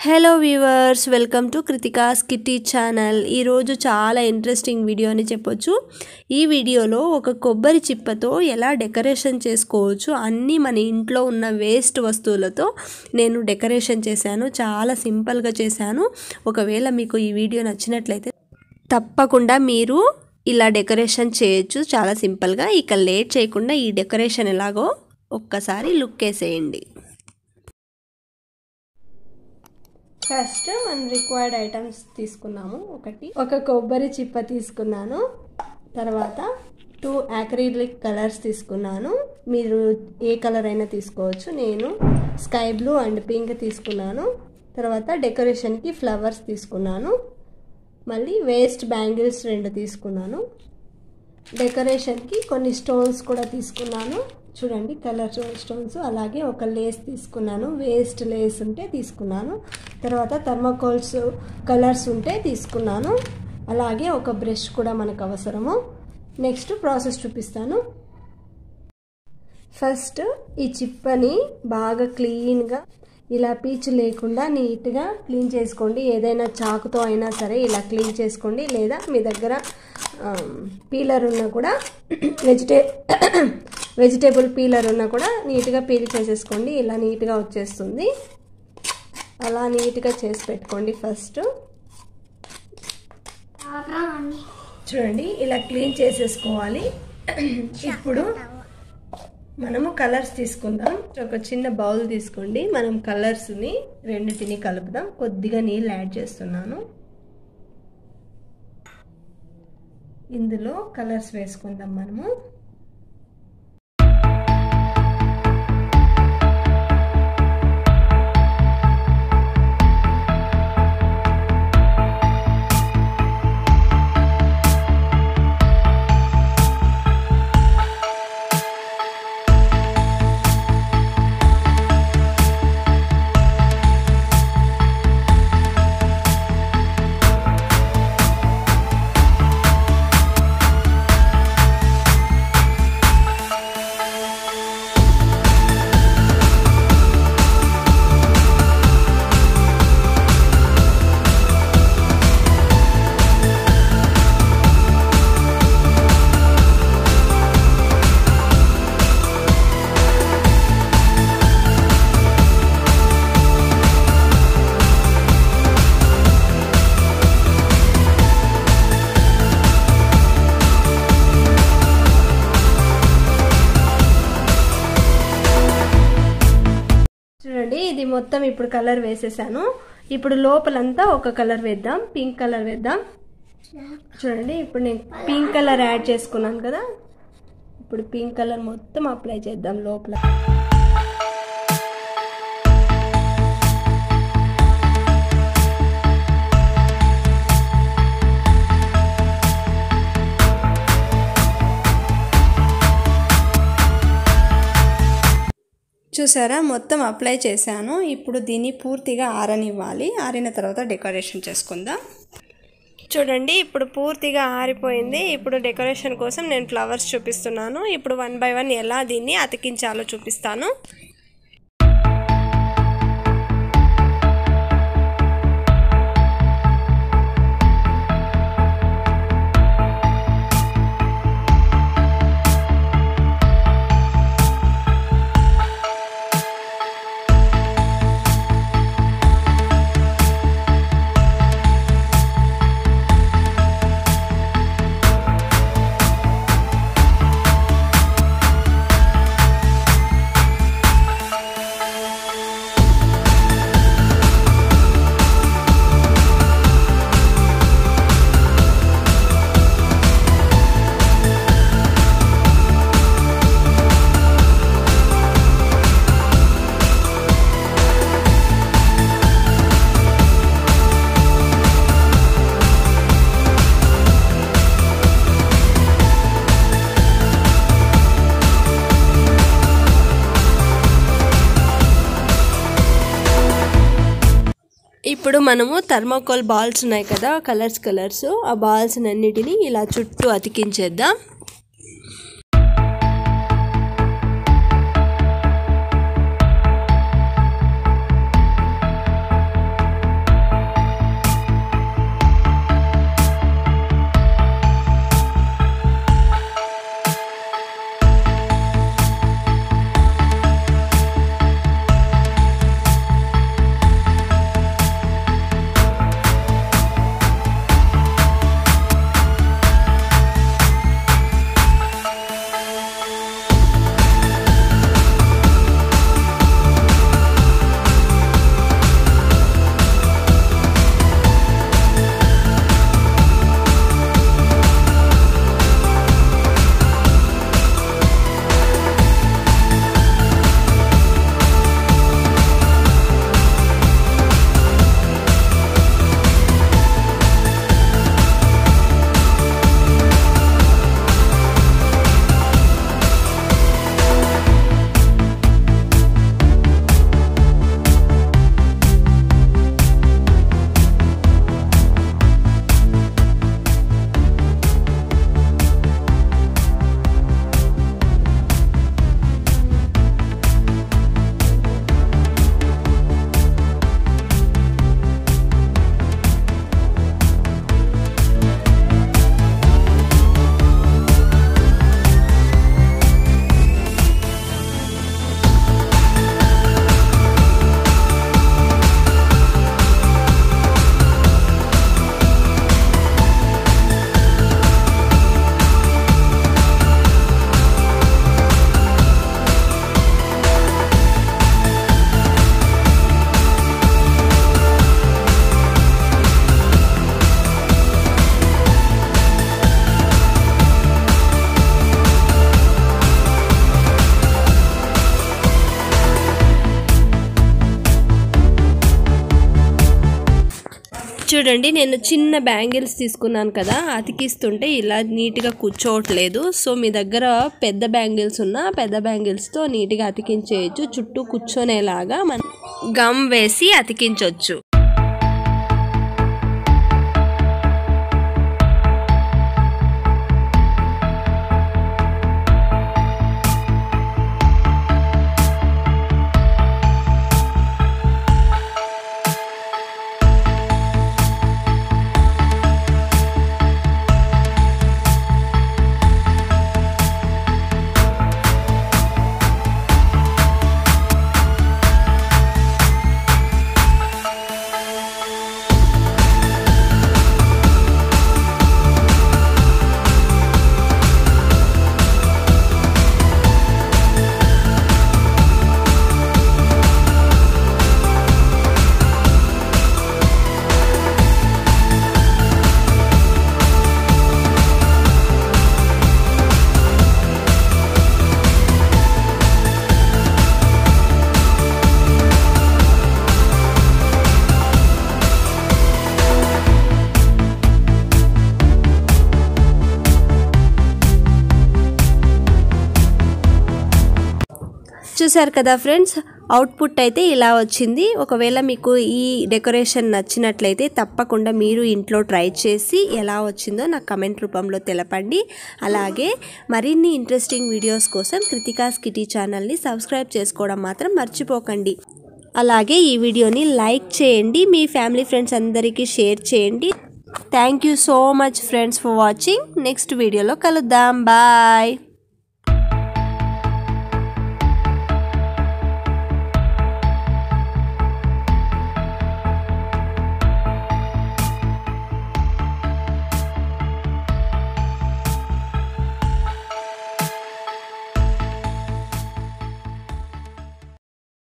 hello viewers welcome to Krithika's kitty channel ఈరోజు చాలా interesting video అని చెప్పొచ్చు ఈ వీడియోలో ఒక కొబ్బరి చిప్పతో ఎలా డెకరేషన్ చేసుకోవచ్చు అన్నీ మన ఇంట్లో ఉన్న వేస్ట్ వస్తువులతో నేను డెకరేషన్ చేశాను చాలా సింపుల్గా చేశాను ఒకవేళ మీకు ఈ వీడియో నచ్చినట్లయితే తప్పకుండా మీరు ఇలా డెకరేషన్ చేయొచ్చు చాలా సింపుల్గా ఇక లేట్ చేయకుండా ఈ డెకరేషన్ ఎలాగో ఒక్కసారి లుక్ వేసేయండి ఫస్ట్ మనం రిక్వైర్డ్ ఐటమ్స్ తీసుకున్నాము ఒకటి ఒక కొబ్బరి చిప్ప తీసుకున్నాను తర్వాత టూ యాక్రిలిక్ కలర్స్ తీసుకున్నాను మీరు ఏ కలర్ అయినా తీసుకోవచ్చు నేను స్కై బ్లూ అండ్ పింక్ తీసుకున్నాను తర్వాత డెకరేషన్కి ఫ్లవర్స్ తీసుకున్నాను మళ్ళీ వేస్ట్ బ్యాంగిల్స్ రెండు తీసుకున్నాను డెకరేషన్కి కొన్ని స్టోన్స్ కూడా తీసుకున్నాను చూడండి కలర్ స్టోన్స్ అలాగే ఒక లేస్ తీసుకున్నాను వేస్ట్ లేస్ ఉంటే తీసుకున్నాను తర్వాత థర్మకోల్స్ కలర్స్ ఉంటే తీసుకున్నాను అలాగే ఒక బ్రష్ కూడా మనకు అవసరము నెక్స్ట్ ప్రాసెస్ చూపిస్తాను ఫస్ట్ ఈ చిప్పని బాగా క్లీన్గా ఇలా పీచు లేకుండా నీట్గా క్లీన్ చేసుకోండి ఏదైనా చాకుతో అయినా సరే ఇలా క్లీన్ చేసుకోండి లేదా మీ దగ్గర పీలర్ ఉన్నా కూడా వెజిటే వెజిటేబుల్ పీలర్ ఉన్నా కూడా నీట్గా పీల్ చేసేసుకోండి ఇలా నీట్గా వచ్చేస్తుంది అలా నీట్గా చేసి పెట్టుకోండి ఫస్ట్ చూడండి ఇలా క్లీన్ చేసేసుకోవాలి ఇప్పుడు మనము కలర్స్ తీసుకుందాం ఒక చిన్న బౌల్ తీసుకోండి మనం కలర్స్ని రెండింటిని కలుపుదాం కొద్దిగా నీళ్ళు యాడ్ చేస్తున్నాను ఇందులో కలర్స్ వేసుకుందాం మనము చూడండి ఇది మొత్తం ఇప్పుడు కలర్ వేసేసాను ఇప్పుడు లోపలంతా ఒక కలర్ వేద్దాం పింక్ కలర్ వేద్దాం చూడండి ఇప్పుడు నేను పింక్ కలర్ యాడ్ చేసుకున్నాను కదా ఇప్పుడు పింక్ కలర్ మొత్తం అప్లై చేద్దాం లోపల చూసారా మొత్తం అప్లై చేశాను ఇప్పుడు దీన్ని పూర్తిగా ఆరనివ్వాలి ఆరిన తర్వాత డెకరేషన్ చేసుకుందాం చూడండి ఇప్పుడు పూర్తిగా ఆరిపోయింది ఇప్పుడు డెకరేషన్ కోసం నేను ఫ్లవర్స్ చూపిస్తున్నాను ఇప్పుడు వన్ బై వన్ ఎలా దీన్ని అతికించాలో చూపిస్తాను ఇప్పుడు మనము థర్మాకోల్ బాల్స్ ఉన్నాయి కదా కలర్స్ కలర్స్ ఆ బాల్స్ అన్నిటిని ఇలా చుట్టూ అతికించేద్దాం చూడండి నేను చిన్న బ్యాంగిల్స్ తీసుకున్నాను కదా అతికిస్తుంటే ఇలా నీట్గా కూర్చోవట్లేదు సో మీ దగ్గర పెద్ద బ్యాంగిల్స్ ఉన్నా పెద్ద బ్యాంగిల్స్తో నీట్గా అతికించేయచ్చు చుట్టూ కూర్చొనేలాగా మనం గమ్ వేసి అతికించవచ్చు చూసారు కదా ఫ్రెండ్స్ అవుట్పుట్ అయితే ఇలా వచ్చింది ఒకవేళ మీకు ఈ డెకరేషన్ నచ్చినట్లయితే తప్పకుండా మీరు ఇంట్లో ట్రై చేసి ఎలా వచ్చిందో నాకు కమెంట్ రూపంలో తెలపండి అలాగే మరిన్ని ఇంట్రెస్టింగ్ వీడియోస్ కోసం కృతికాస్ కిటీ ఛానల్ని సబ్స్క్రైబ్ చేసుకోవడం మాత్రం మర్చిపోకండి అలాగే ఈ వీడియోని లైక్ చేయండి మీ ఫ్యామిలీ ఫ్రెండ్స్ అందరికీ షేర్ చేయండి thank you so much friends for watching next వీడియోలో కలుద్దాం బాయ్